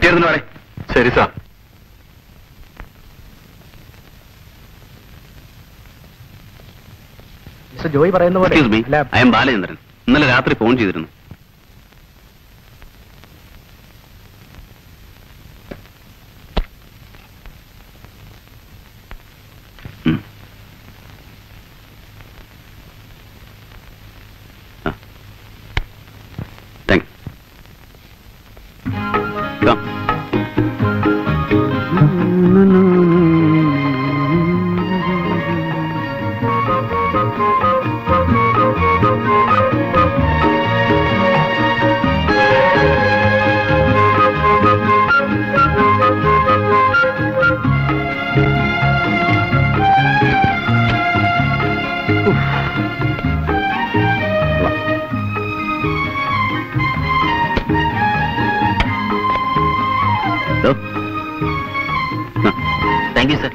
പെട്ടിയെടുത്തിന് പറ ശരി sir mister Joy പറയുന്ന പോലെ എക്സ്ക്യൂസ് മീ അല്ല ഐ എം ബാലചന്ദ്രൻ ഇന്നലെ രാത്രി ഫോൺ ചെയ്തിരുന്നു ഉം. ആ. Thank you. Come. Thank you sir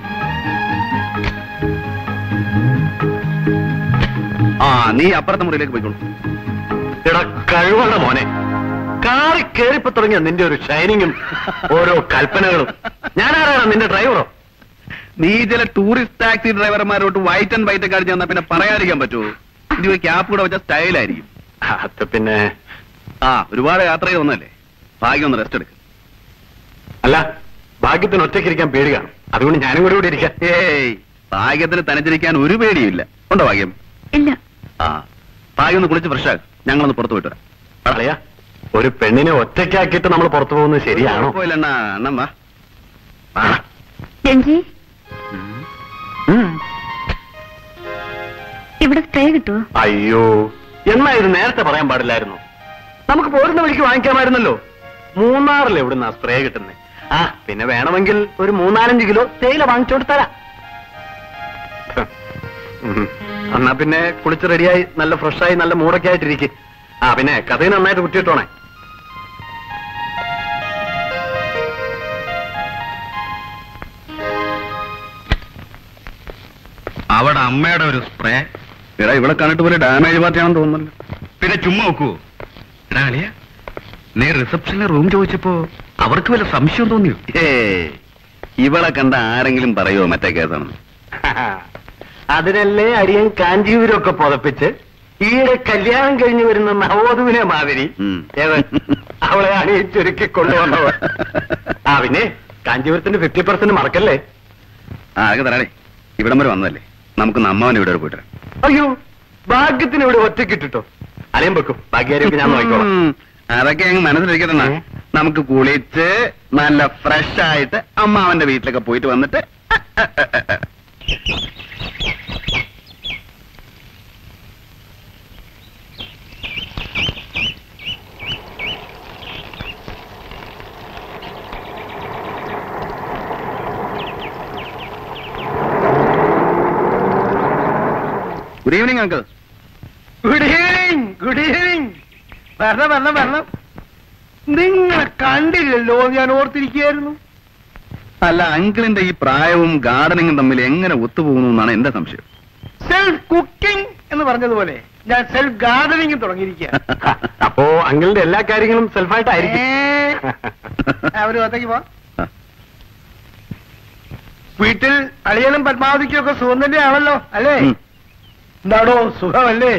ആ നീ അപ്പുറത്തെ മുറിയിലേക്ക് പോയിക്കോളൂ എടാ കഴിവുള്ള മോനെ കാറി കേറിപ്പോ തുടങ്ങിയ നിന്റെ ഒരു ഷൈനിങ്ങും ഓരോ കൽപ്പനകളും ഞാനാരാണ് നിന്റെ ഡ്രൈവറോ നീ ചില ടൂറിസ്റ്റ് ടാക്സി ഡ്രൈവർമാരോട്ട് വൈറ്റ് ആൻഡ് വൈറ്റ് ഒക്കെ അടിച്ചു തന്നാ പിന്നെ പറയാതിരിക്കാൻ പറ്റുമോ ഇനി ഒരു ക്യാപ്പ് കൂടെ വെച്ച സ്റ്റൈലായിരിക്കും അത് പിന്നെ ആ ഒരുപാട് യാത്ര ചെയ്ത് വന്നല്ലേ ഭാഗ്യം ഒന്ന് റെസ്റ്റ് എടുക്കും അല്ല ഭാഗ്യത്തിന് ഒറ്റയ്ക്കിരിക്കാൻ പേടി കാണും അതുകൊണ്ട് ഞാനും കൂടെ ഇവിടെ ഇരിക്കാം ഏയ് ഭാഗ്യത്തിന് തനിച്ചിരിക്കാൻ ഒരു പേടിയില്ല ഉണ്ടോ ഭാഗ്യം ഇല്ല ആ ഭാഗ്യം ഒന്ന് കുളിച്ച് ഫ്രഷ് ആകും ഞങ്ങളൊന്ന് പുറത്തു പോയിട്ട് വരാം പറയാ ഒരു പെണ്ണിനെ ഒറ്റയ്ക്കാക്കിയിട്ട് നമ്മൾ പുറത്തു പോകുന്നത് ശരിയാണോ കുഴപ്പമില്ല അണ്ണാ അണ്ണൻ വാ ആ. രഞ്ജി ഉം. ഇവിടെ സ്പ്രേ കിട്ടുമോ അയ്യോ എന്നാ ഇത് നേരത്തെ പറയാൻ പാടില്ലായിരുന്നു നമുക്ക് പോരുന്ന വഴിക്ക് വാങ്ങിക്കാമായിരുന്നല്ലോ മൂന്നാറിൽ എവിടുന്നാ സ്പ്രേ കിട്ടുന്നത് ആ പിന്നെ വേണമെങ്കിൽ ഒരു മൂന്നാലഞ്ച് കിലോ തേയില വാങ്ങിച്ചോണ്ട് തരാം ഉം. എന്നാ പിന്നെ കുളിച്ച് റെഡിയായി നല്ല ഫ്രഷായി നല്ല മൂടൊക്കെ ആയിട്ടിരിക്കും ആ പിന്നെ കഥയിൽ നന്നായിട്ട് കുറ്റിയിട്ടോണേ അവിടെ അമ്മയുടെ ഒരു സ്പ്രേ എടാ ഇവിടെ കണ്ടിട്ട് പോലെ ഡാമേജ് പാർട്ടിയാണെന്ന് തോന്നുന്നല്ലോ പിന്നെ ചുമ്മാ നോക്കുവോ എടാ അളിയ നീ റിസപ്ഷനിലെ റൂം ചോദിച്ചപ്പോ അവർക്ക് വല്ല സംശയം തോന്നിയോ ഏ ഇവളെ കണ്ട ആരെങ്കിലും പറയുമോ മറ്റേ കേസാണെന്ന് അതിനല്ലേ അടിയൻ കാഞ്ചീപുരമൊക്കെ പുതപ്പിച്ച് ഈയിടെ കല്യാണം കഴിഞ്ഞു വരുന്ന നവോധുവിനെ മാതിരി ഉം. ഏത് അവളെ അണിയിച്ചൊരുക്കി കൊണ്ടുവന്നവർ ആ പിന്നെ കാഞ്ചീപുരത്തിന്റെ ഫിഫ്റ്റി പെർസെന്റ് മറക്കല്ലേ ആ അതൊക്കെ തരാടേ ഇവിടം വരെ വന്നതല്ലേ നമുക്ക് നമ്മവൻ ഇവിടെ വരെ പോയിട്ട് വരാം. അയ്യോ ഭാഗ്യത്തിന് ഇവിടെ ഒറ്റക്കിട്ടിട്ടോ അലയും വെക്കും ഭാഗ്യാരൊക്കെ ഞാൻ നോക്കിക്കോളാം ഉം, അതൊക്കെ അങ്ങ് മനസ്സിലിരിക്കട്ടെ അണ്ണാ. ഏ? നമുക്ക് നമുക്ക് കുളിച്ച് നല്ല ഫ്രഷ് ആയിട്ട് അമ്മാവന്റെ വീട്ടിലൊക്കെ പോയിട്ട് വന്നിട്ട് good evening uncle good evening good evening വരണം വരണം വരണം നിങ്ങളെ കണ്ടില്ലല്ലോ ഞാൻ ഓർത്തിരിക്കുകയായിരുന്നു അല്ല അങ്കിളിന്റെ ഈ പ്രായവും ഗാർഡനിങ്ങും തമ്മിൽ എങ്ങനെ ഒത്തുപോകുന്നു എന്നാണ് എന്റെ സംശയം സെൽഫ് കുക്കിംഗ് എന്ന് പറഞ്ഞതുപോലെ ഞാൻ സെൽഫ് ഗാർഡനിങ് തുടങ്ങിയിരിക്കുക അപ്പോ അങ്കിളിന്റെ എല്ലാ കാര്യങ്ങളും സെൽഫായിട്ടായിരിക്കും അവര് ഒത്തയ്ക്ക് പോ വീട്ടിൽ അളിയനും പത്മാവതിക്കും ഒക്കെ സുഖം തന്നെയാണല്ലോ അല്ലേ ഉം. എന്താണോ സുഖമല്ലേ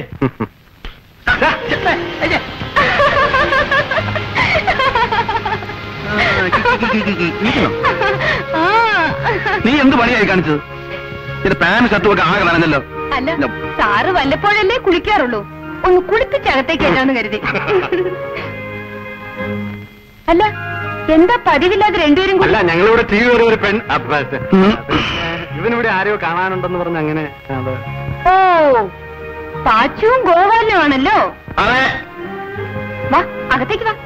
നീ എന്ത് പണിയായി കാണിച്ചത് ഇത് പാൻ ഷർട്ടുമൊക്കെ ആകെ നനഞ്ഞല്ലോ അല്ല സാറ് വല്ലപ്പോഴല്ലേ കുളിക്കാറുള്ളൂ ഒന്ന് കുളിപ്പിച്ചകത്തേക്ക് എന്നാന്ന് കരുതി അല്ല എന്താ പതിവില്ലാതെ രണ്ടുപേരും കൂടി അല്ല ഞങ്ങളിവിടെ ടി വി ഒരു പെൺ അപ്പ, ഉം. ഇവനിവിടെ ആരെയോ കാണാനുണ്ടെന്ന് പറഞ്ഞ് അങ്ങനെ അത് ഓ പാച്ചുവും ഗോപാലനുമാണല്ലോ അതെ വാ അകത്തേക്ക് വാ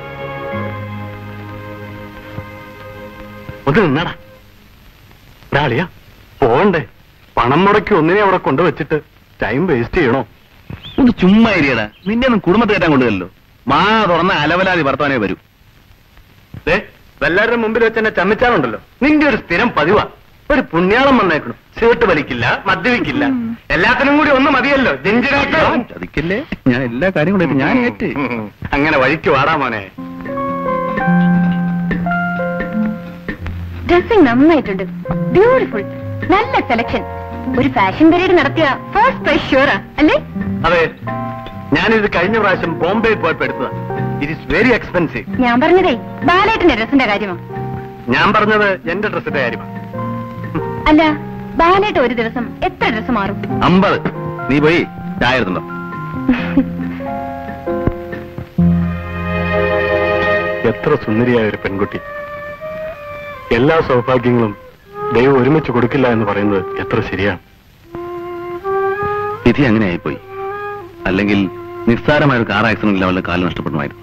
ഒന്ന് നിന്നടാ ഡാളിയാ പോണ്ടേ പണം മുടക്കി ഒന്നിനെ അവിടെ കൊണ്ടുവച്ചിട്ട് ടൈം വേസ്റ്റ് ചെയ്യണോ ഒന്ന് ചുമ്മാ ഇരിയടാ നിന്നെ ഒന്നും കുടുംബത്തെ കയറ്റാൻ കൊണ്ടുവല്ലോ മാ തുറന്ന അലവലാതി വർത്തമാനേ വരൂ ദേ എല്ലാവരുടെ മുമ്പിൽ വെച്ച് എന്നെ ചമ്മിച്ചാറുണ്ടല്ലോ നിന്റെ ഒരു സ്ഥിരം പതിവാ ഒരു പുണ്യാളം വന്നേക്കണം സീട്ട് വലിക്കില്ല മദ്യപിക്കില്ല എല്ലാത്തിനും കൂടി ഒന്ന് മതിയല്ലോ ജഞ്ചിനാക്കാൻ ചതിക്കല്ലേ ഞാൻ എല്ലാ കാര്യങ്ങളും ഞാൻ ഏറ്റ് അങ്ങനെ വഴിക്ക് വാടാ മോനെ ഡ്രസ്സിംഗ് നന്നായിട്ടുണ്ട് ബ്യൂട്ടിഫുൾ നല്ല സെലക്ഷൻ ഒരു ഫാഷൻ പരേഡ് നടത്തിയ ഫസ്റ്റ് പ്രൈസ് ഷുവറാ അല്ലേ അതെ ഞാനിത് കഴിഞ്ഞ പ്രാവശ്യം ബോംബെയിൽ പോയപ്പോ എടുത്തതാ ഇറ്റ് ഇസ് വെരി എക്സ്പെൻസീവ് ഞാൻ പറഞ്ഞതേ ബാലേട്ടന്റെ ഡ്രസ്സിന്റെ കാര്യമാ ഞാൻ പറഞ്ഞത് എന്റെ ഡ്രസ്സിന്റെ കാര്യമാണ് അല്ല ബാലേട്ട ഒരു ദിവസം എത്ര ഡ്രസ് മാറും അമ്പത് നീ പോയി ചായ എടുത്തുണ്ടോ എത്ര സുന്ദരിയായ ഒരു പെൺകുട്ടി എല്ലാ സൗഭാഗ്യങ്ങളും ദൈവം ഒരുമിച്ച് കൊടുക്കില്ല എന്ന് പറയുന്നത് എത്ര ശരിയാണ് വിധി അങ്ങനെ ആയിപ്പോയി അല്ലെങ്കിൽ നിസ്സാരമായ ഒരു കാർ ആക്സിഡന്റിൽ അവളുടെ കാല് നഷ്ടപ്പെടുമായിരുന്നു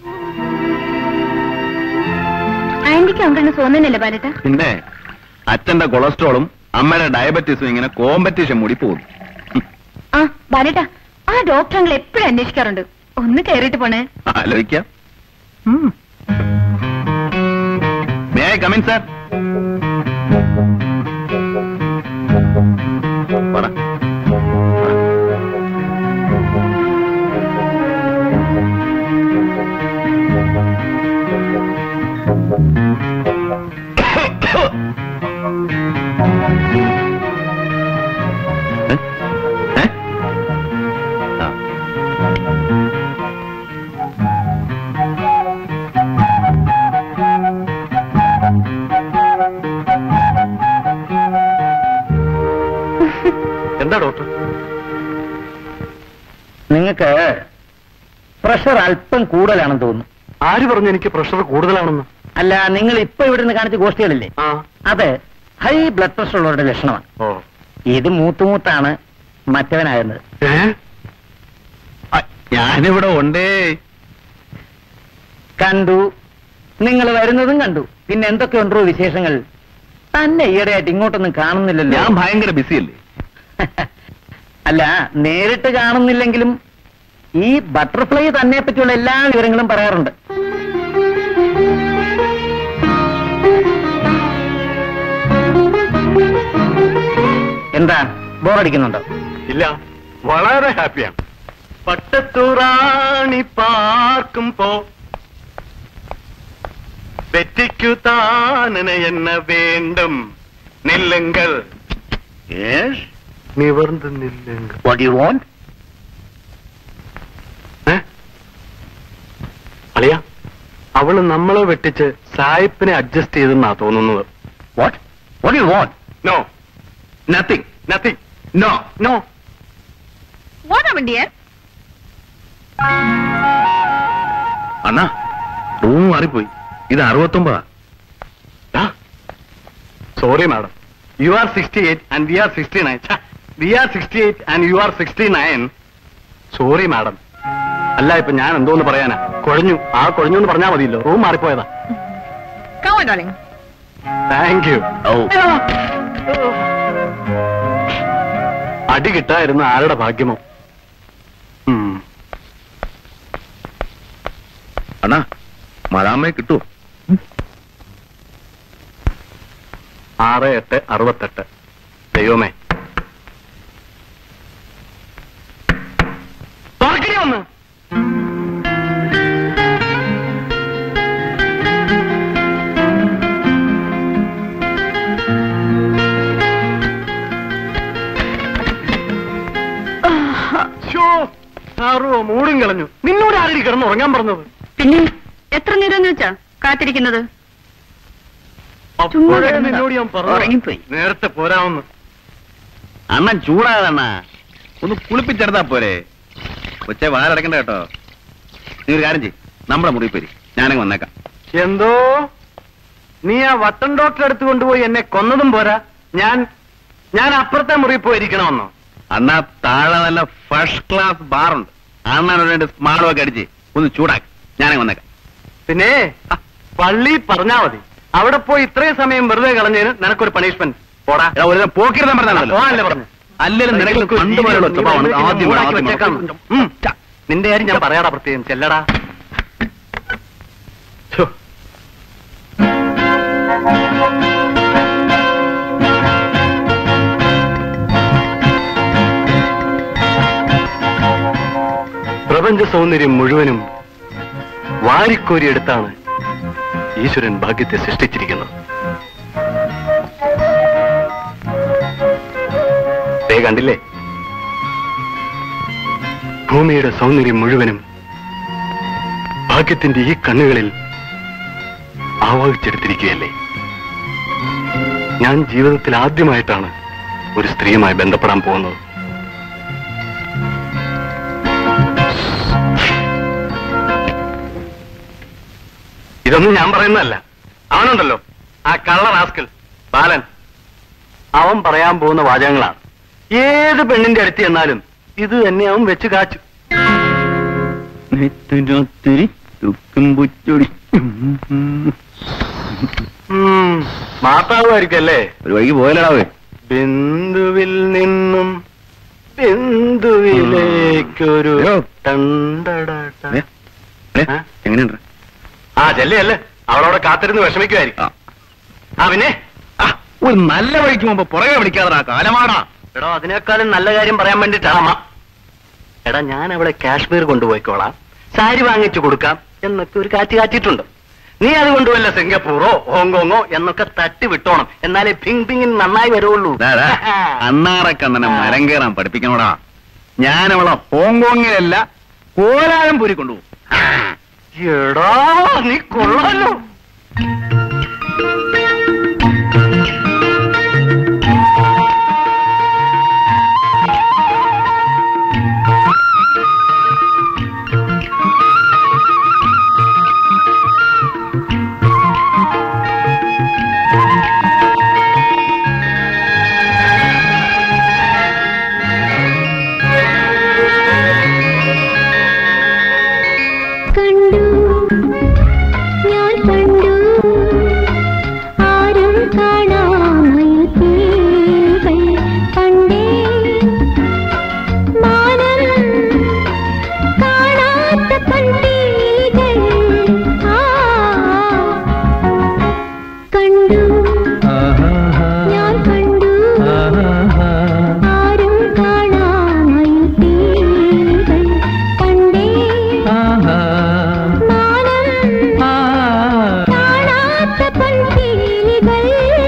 ആന്റിക്ക് അങ്കിളിന് തോന്നുന്നില്ല ബാലേട്ട പിന്നെ അച്ഛന്റെ കൊളസ്ട്രോളും അമ്മയുടെ ഡയബറ്റീസും ഇങ്ങനെ കോമ്പറ്റീഷൻ മൂടി പോകുന്നു ആ ബാലേട്ട ആ ഡോക്ടർ അങ്കിൾ എപ്പോഴും അന്വേഷിക്കാറുണ്ട് ഒന്ന് കയറിയിട്ട് പോണേ ആലോചിക്കാം മേ ഐ കമിൻ സാർ പറ ഏ? ഏ? ആ എന്താ ഡോക്ടർ നിങ്ങൾക്ക് പ്രഷർ അല്പം കൂടുതലാണെന്ന് തോന്നുന്നു ആര് പറഞ്ഞു എനിക്ക് പ്രഷർ കൂടുതലാണെന്ന് അല്ല നിങ്ങൾ ഇപ്പൊ ഇവിടെ നിന്ന് കാണിച്ച ഗോഷ്ഠികളില്ലേ ആ അത് ഹൈ ബ്ലഡ് പ്രഷർ ഉള്ളവരുടെ ലക്ഷണമാണ് ഓ ഇത് മൂത്തുമൂത്താണ് മറ്റവനാകുന്നത് ഏ ആ, ഞാനിവിടെ ഉണ്ടേ കണ്ടു നിങ്ങൾ വരുന്നതും കണ്ടു പിന്നെ എന്തൊക്കെയുണ്ടോ വിശേഷങ്ങൾ തന്നെ ഈയിടെയായിട്ട് ഇങ്ങോട്ടൊന്നും കാണുന്നില്ലല്ലോ ഞാൻ ഭയങ്കര ബിസിയല്ലേ അല്ല നേരിട്ട് കാണുന്നില്ലെങ്കിലും ഈ ബട്ടർഫ്ലൈ തന്നെ പറ്റിയുള്ള എല്ലാ വിവരങ്ങളും പറയാറുണ്ട് എന്താ ബോറടിക്കുന്നുണ്ടോ ഇല്ല വളരെ ഹാപ്പിയാണ് പട്ടത്തുറാണി പാർക്കുമ്പോ വെറ്റിക്കു താനന എന്ന വേണ്ടും നില്ലുങ്കൾ നിവർന്ന് നില്ലുങ്കൾ വാട്ട് യു വോണ്ട് ഏ? അളിയ അവള് നമ്മളെ വെട്ടിച്ച് സായിപ്പിനെ അഡ്ജസ്റ്റ് ചെയ്തെന്നാ തോന്നുന്നത് what what you want no nothing nothing no no അണ്ണാ റൂം മാറിപ്പോയി ഇത് അറുപത്തൊമ്പതാ sorry madam you are sixty eight and we are sixty nine we are sixty eight and you are sixty nine sorry madam അല്ല ഇപ്പൊ ഞാൻ എന്തോന്ന് പറയാനാ കുഴഞ്ഞു ആ കുഴഞ്ഞു എന്ന് പറഞ്ഞാൽ മതിയല്ലോ റൂം മാറിപ്പോയതാ താങ്ക് യു ഓ അടി കിട്ടായിരുന്നു ആരുടെ ഭാഗ്യമോ ഉം. അണ്ണാ മഴാമ്മയെ കിട്ടുമോ ആറ് എട്ട് അറുപത്തെട്ട് ദൈവമേ തുറക്കണി ഒന്ന് ശ്ശോ, ആറോ മൂടും കളഞ്ഞു നിന്നോട് ആരടി കിടന്ന് ഉറങ്ങാൻ പറഞ്ഞത് പിന്നെ എത്ര നേരം വെച്ചാ കാത്തിരിക്കുന്നത് അപ്പോഴേ കിടന്നതാ. നിന്നോട് ഞാൻ പറഞ്ഞു ഉറങ്ങിപ്പോയി. നേരത്തെ പോരാമെന്ന് അണ്ണൻ ചൂടാകണ്ണ ഒന്ന് കുളിപ്പിച്ചെടുത്താ പോരെ കൊച്ചെ വാലടക്കണ്ട കേട്ടോ നീ ഒരു കാര്യം ചെയ്യ് നമ്മുടെ മുറി പോരി ഞാനങ്ങ് വന്നേക്കാം എന്തോ നീ ആ വട്ടൻ ഡോക്ടറെ അടുത്ത് കൊണ്ടുപോയി എന്നെ കൊന്നതും പോരാ ഞാൻ ഞാൻ അപ്പുറത്തെ മുറിയിൽ പോയിരിക്കണമെന്നോ അണ്ണാ താഴെ നല്ല ഫസ്റ്റ് ക്ലാസ് ബാറുണ്ട് അണ്ണനോട് രണ്ട് സ്മാർട്ടും ഒക്കെ അടിച്ച് ഒന്ന് ചൂടാക്കി ഞാനങ്ങ് വന്നേക്കാം പിന്നെ ആ, പള്ളി പറഞ്ഞാ മതി അവിടെ പോയി ഇത്രയും സമയം വെറുതെ കളഞ്ഞതിന് നിനക്കൊരു പണിഷ്മെന്റ് പോടാ എടാ, ഒരു ദിവസം പോക്കിരുന്ന് പറഞ്ഞാണല്ലോ പോകാനല്ലേ പറഞ്ഞു അല്ലെങ്കിലും നിനക്ക് പണ്ട് പോലെയുള്ള സ്വഭാവമാണ് ആദ്യം മൂടാക്കി ആദ്യം വെച്ചേക്കാം. ഉം. നിന്റെ കാര്യം ഞാൻ പറയാടാ പ്രത്യേകം ചെല്ലടാ ഛോ. പ്രപഞ്ച സൗന്ദര്യം മുഴുവനും വാരിക്കോരിയെടുത്താണ് ഈശ്വരൻ ഭാഗ്യത്തെ സൃഷ്ടിച്ചിരിക്കുന്നത് കണ്ടില്ലേ ഭൂമിയുടെ സൗന്ദര്യം മുഴുവനും ഭാഗ്യത്തിന്റെ ഈ കണ്ണുകളിൽ ആവാഹിച്ചെടുത്തിരിക്കുകയല്ലേ ഞാൻ ജീവിതത്തിൽ ആദ്യമായിട്ടാണ് ഒരു സ്ത്രീയുമായി ബന്ധപ്പെടാൻ പോകുന്നത് ഇതൊന്നും ഞാൻ പറയുന്നതല്ല അവനുണ്ടല്ലോ ആ കള്ള റാസ്കൽ ബാലൻ അവൻ പറയാൻ പോകുന്ന വാചകങ്ങളാണ് ഏത് പെണ്ണിന്റെ അടുത്ത് ചെന്നാലും ഇത് തന്നെ അവൻ വെച്ച് കാച്ചു ഉം, മാത്താവുമായിരിക്കും അല്ലേ ഒരു വഴിക്ക് പോയലടാവേ ബിന്ദുവിൽ നിന്നും ബിന്ദുവിലേക്കൊരു അയ്യോ. ടണ്ടടട. ഏ? എങ്ങനെയുണ്ട് ആ ചെല്ലയല്ലേ അവളവിടെ കാത്തിരുന്ന് വിഷമിക്കുമായിരിക്കും ആ. ആ പിന്നെ ആ, ഒരു നല്ല വഴിക്ക് മുമ്പ് പുറകെ പിടിക്കാതെ കാലമാടാ എടോ അതിനേക്കാളും നല്ല കാര്യം പറയാൻ വേണ്ടിട്ടാണ് അമ്മ എടാ ഞാൻ അവളെ കാശ്മീർ കൊണ്ടുപോയിക്കോളാം സാരി വാങ്ങിച്ചു കൊടുക്കാം എന്നൊക്കെ ഒരു കാറ്റ് കാറ്റിട്ടുണ്ട് നീ അത് കൊണ്ടുവല്ല സിംഗപ്പൂറോ ഹോങ്കോങ്ങോ എന്നൊക്കെ തട്ടി വിട്ടോണം എന്നാലേ പിങ് പിങ്ങിന് നന്നായി വരുള്ളൂ അന്നാറക്കണ്ണനെ മരം കയറാൻ പഠിപ്പിക്കണോടാ ഞാൻ അവളെ ഹോങ്കോങ്ങിലല്ല കോലാലംപൂരി കൊണ്ടുപോകും എടാ നീ കൊള്ളാലോ കണ്ടു ഞാൻ കണ്ടു ആരും കാണാമയിൽ പണ്ടേ മാനം കാണാത്ത പണ്ടീകൾ ആ കണ്ടു ഞാൻ കണ്ടു ആരും കാണാമയിൽ പണ്ടേ മാനം കാണാത്ത പൺപീലികൾ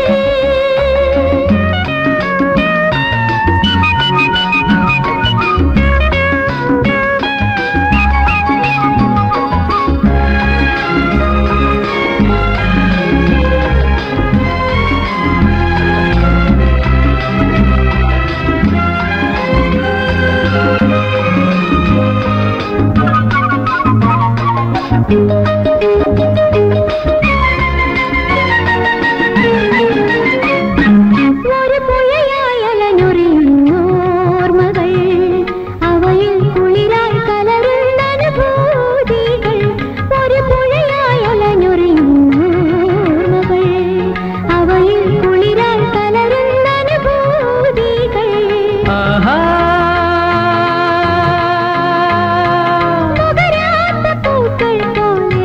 ഒരു പുഴയായലനുറിയുന്നോർമ്മകൾ അവയിൽ കുളിരായി കലരുന്ന അനുഭൂതികൾ ഒരു പുഴയായലനുറിയുന്നോർമ്മകൾ അവയിൽ കുളിരായി കലരുന്ന അനുഭൂതികൾ നുകരാത്ത പൂക്കൾ പോലെ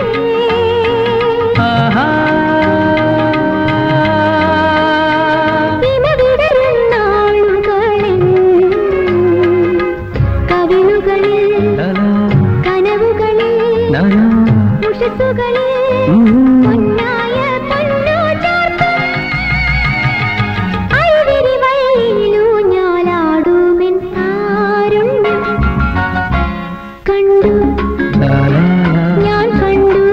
ഇമവിടരുന്നാളുകളിൽ കവിളുകളിൽ കനവുകളിൽ ഉഷസ്സുകളിൽ പൊന്നായ പൊന്നു ചാർത്തും അഴുവിരി വഴിയിലൂഞ്ഞാലാടുമെൻ താരുണ്യം കണ്ടു ഞാൻ കണ്ടു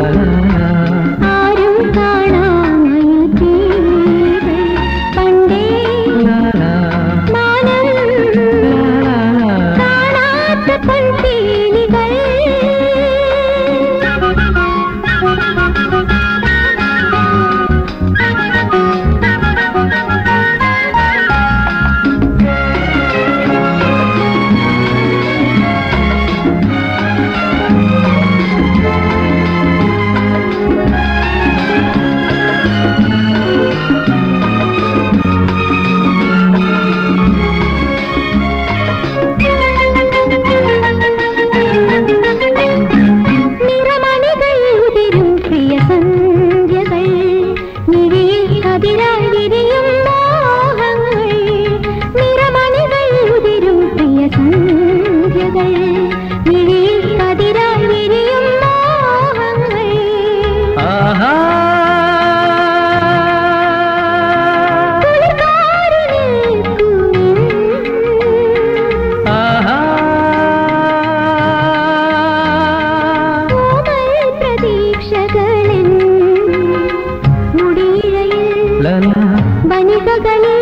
ആരും കാണാമയിൽ പണ്ടേ മാനം കാണാത്ത പൺപീലികൾ നിറമണികൾ ഉതിരും പ്രിയ സന്ധ്യകൾ മിഴിയിൽ കതിരായി വിരിയും മോഹങ്ങൾ നിറമണികൾ ഉതിരും പ്രിയ സന്ധ്യകൾ മിഴിയിൽ കതിരായി വിരിയും മോഹങ്ങൾ കുളിർക്കാറിൽ നിൽക്കുമെൻ കവിതകളിൽ